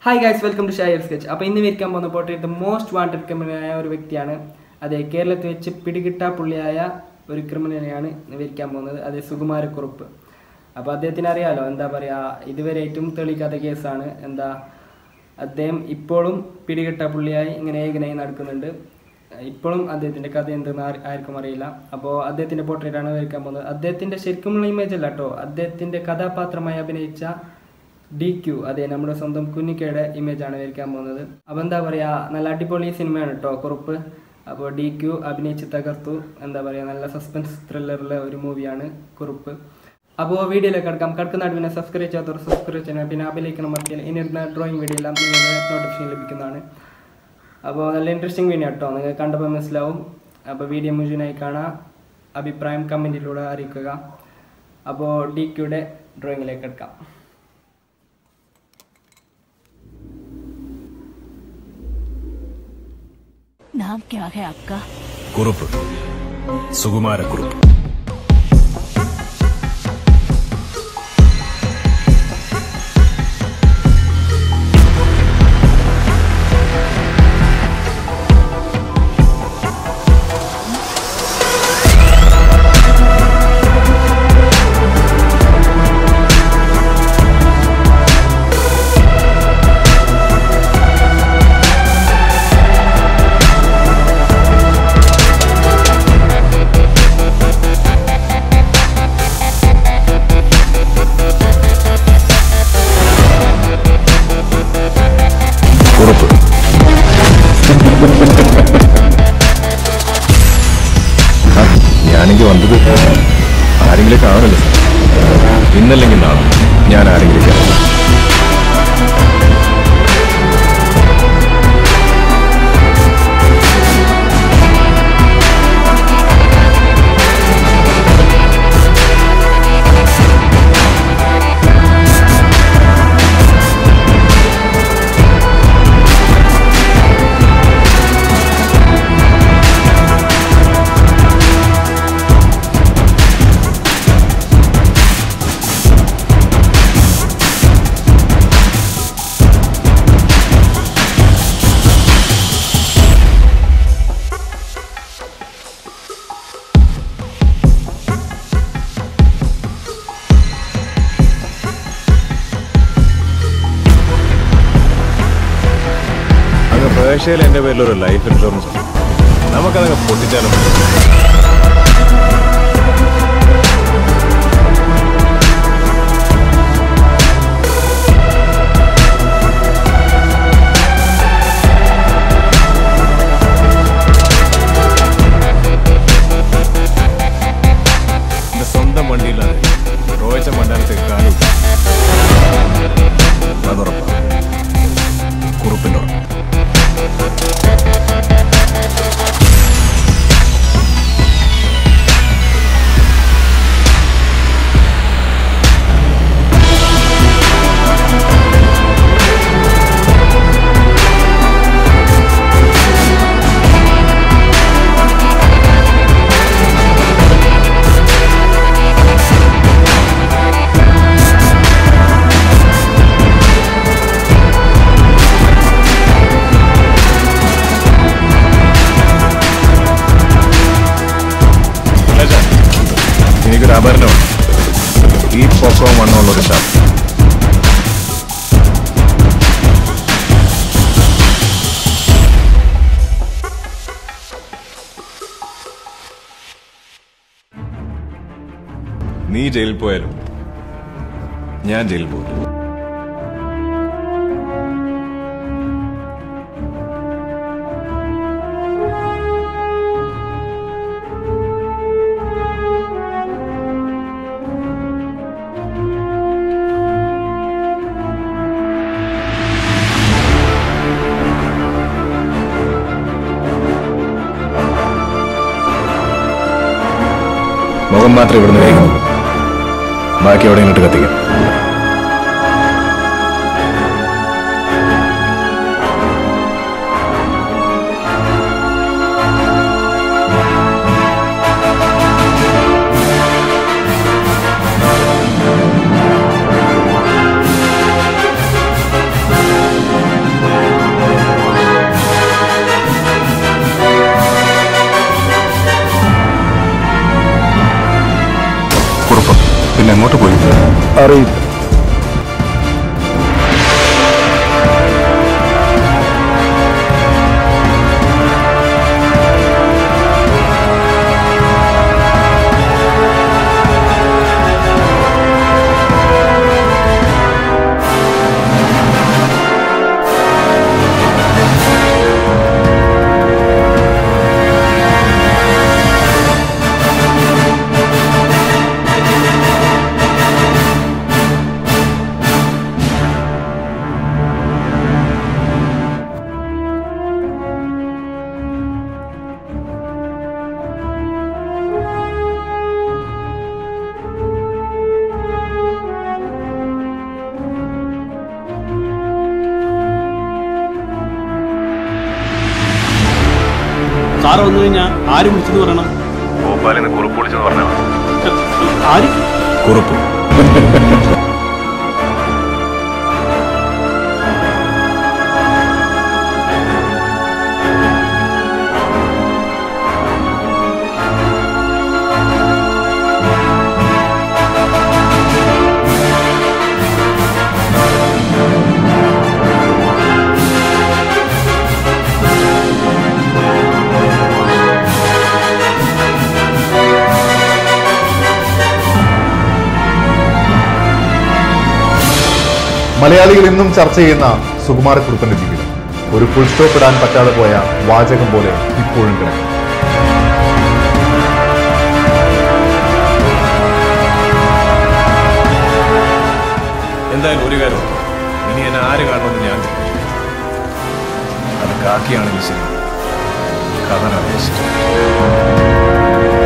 Hi guys welcome to Shayar sketch അപ്പോൾ ഇന്ന് വരിക്കാൻ പോകുന്ന പോർട്രേറ്റ് മോസ്റ്റ് വാണ്ടഡ് ക്രിമിനലായ ഒരു വ്യക്തിയാണ് അതെ കേരളത്തിൽ വെച്ച് പിടികിട്ടാ പുള്ളിയായ ഒരു ക്രിമിനലെയാണ് വരിക്കാൻ പോകുന്നത് അത് സുകുമാരക്കുറുപ്പ് അപ്പോൾ അദ്ദേഹത്തിന് അറിയാലോ എന്താ പറയുക ഇതുവരെ ഏറ്റവും തെളിയിക്കാത്ത കേസാണ് എന്താ അദ്ദേഹം ഇപ്പോഴും പിടികിട്ട പുള്ളിയായി ഇങ്ങനെ ഏകനായി നടക്കുന്നുണ്ട് ഇപ്പോഴും അദ്ദേഹത്തിൻ്റെ കഥ എന്തെന്ന് ആർ- ആർക്കും അറിയില്ല അപ്പോൾ അദ്ദേഹത്തിൻ്റെ പോർട്രേറ്റാണ് വരയ്ക്കാൻ പോകുന്നത് അദ്ദേഹത്തിൻ്റെ ശരിക്കുമുള്ള ഇമേജ് അല്ല കേട്ടോ അദ്ദേഹത്തിൻ്റെ കഥാപാത്രമായി അഭിനയിച്ച ഡി ക്യു അതെ നമ്മുടെ സ്വന്തം കുഞ്ഞിക്കയുടെ ഇമേജാണ് വരയ്ക്കാൻ പോകുന്നത് അപ്പോൾ എന്താ പറയുക നല്ല അടിപൊളി സിനിമയാണ് കേട്ടോ കുറുപ്പ് അപ്പോൾ ഡി ക്യു അഭിനയിച്ച് തകർത്തു എന്താ പറയുക നല്ല സസ്പെൻസ് ത്രില്ലറുള്ള ഒരു മൂവിയാണ് കുറുപ്പ് അപ്പോൾ വീഡിയോയിലേക്ക് കിടക്കാം കിടക്കുന്ന പിന്നെ സബ്സ്ക്രൈബ് ചെയ്യാത്തവർ സബ്സ്ക്രൈബ് ചെയ്യണം പിന്നെ അഭിനയിക്കണം മറക്കില്ല ഇനി ഇരുന്ന ഡ്രോയിങ് വീഡിയോ എല്ലാം നിങ്ങൾക്ക് നോട്ടിഫിക്കേഷൻ ലഭിക്കുന്നതാണ് അപ്പോൾ നല്ല ഇൻട്രസ്റ്റിംഗ് വീഡിയോ കേട്ടോ നിങ്ങൾക്ക് കണ്ടപ്പോൾ മനസ്സിലാവും അപ്പോൾ വീഡിയോ മുഴുവനായി കാണാം അഭിപ്രായം കമൻറ്റിലൂടെ അറിയിക്കുക അപ്പോൾ ഡി ക്യുടെ ഡ്രോയിങ്ങിലേക്ക് എടുക്കാം नाम क्या है आपका കുറുപ്പ് സുകുമാരക്കുറുപ്പ് കുറുപ്പ് ആ, ഞാനെങ്കിൽ വന്നത് ആരെങ്കിലും കാണുമല്ലോ ഇന്നല്ലെങ്കിൽ നാളെ ഞാൻ ആരെങ്കിലും കാണും അങ്ങ് പേർഷ്യയിൽ എന്റെ പേരിലൊരു ലൈഫ് ഇൻഷുറൻസ് ഉണ്ട്. നമുക്കതങ്ങ് പൊട്ടിച്ചാലും എന്റെ സ്വന്തം വണ്ടിയില്ലാതെ റോയിച്ച മണ്ടാനത്തേക്ക് കാലും അതുറപ്പാണ് കുറുപ്പിന്റെ ഉറപ്പ് രാജാ, എനിക്കൊരു ആഭരണമാണ് ഈ പൊക്കവും വണ്ണമുള്ളൊരു ഷാപ്പ് നീ ജയിലിൽ പോയാലും ഞാൻ ജയിലിൽ പോകും മുഖം മാത്രം ഇവിടുന്ന് കഴിക്കുന്നുള്ളൂ ബാക്കി അവിടെ ഇങ്ങോട്ട് കത്തിക്കാം എങ്ങോട്ട് പോയി അറിയില്ല സാറ് വന്നു കഴിഞ്ഞാൽ ആര് വിളിച്ചെന്ന് പറയണം ഭോപ്പാലിൽ നിന്ന് കുറിപ്പ് വിളിച്ചെന്ന് പറഞ്ഞാൽ ആര് കുറിപ്പ് മലയാളികൾ ഇന്നും ചർച്ച ചെയ്യുന്ന സുകുമാരക്കുറുപ്പന്റെ ജീവിതം ഒരു ഫുൾ സ്റ്റോപ്പ് ഇടാൻ പറ്റാതെ പോയ വാചകം പോലെ ഇപ്പോഴും കിടക്കും എന്തായാലും ഒരു കാര്യം ഉറപ്പ്. ഇനി എന്നെ ആര് കാണുമെന്ന് ഞാൻ തീരുമാനിക്കും. അത് കാക്കിയാണെങ്കിൽ ശരി കഥന വേസ്റ്റ്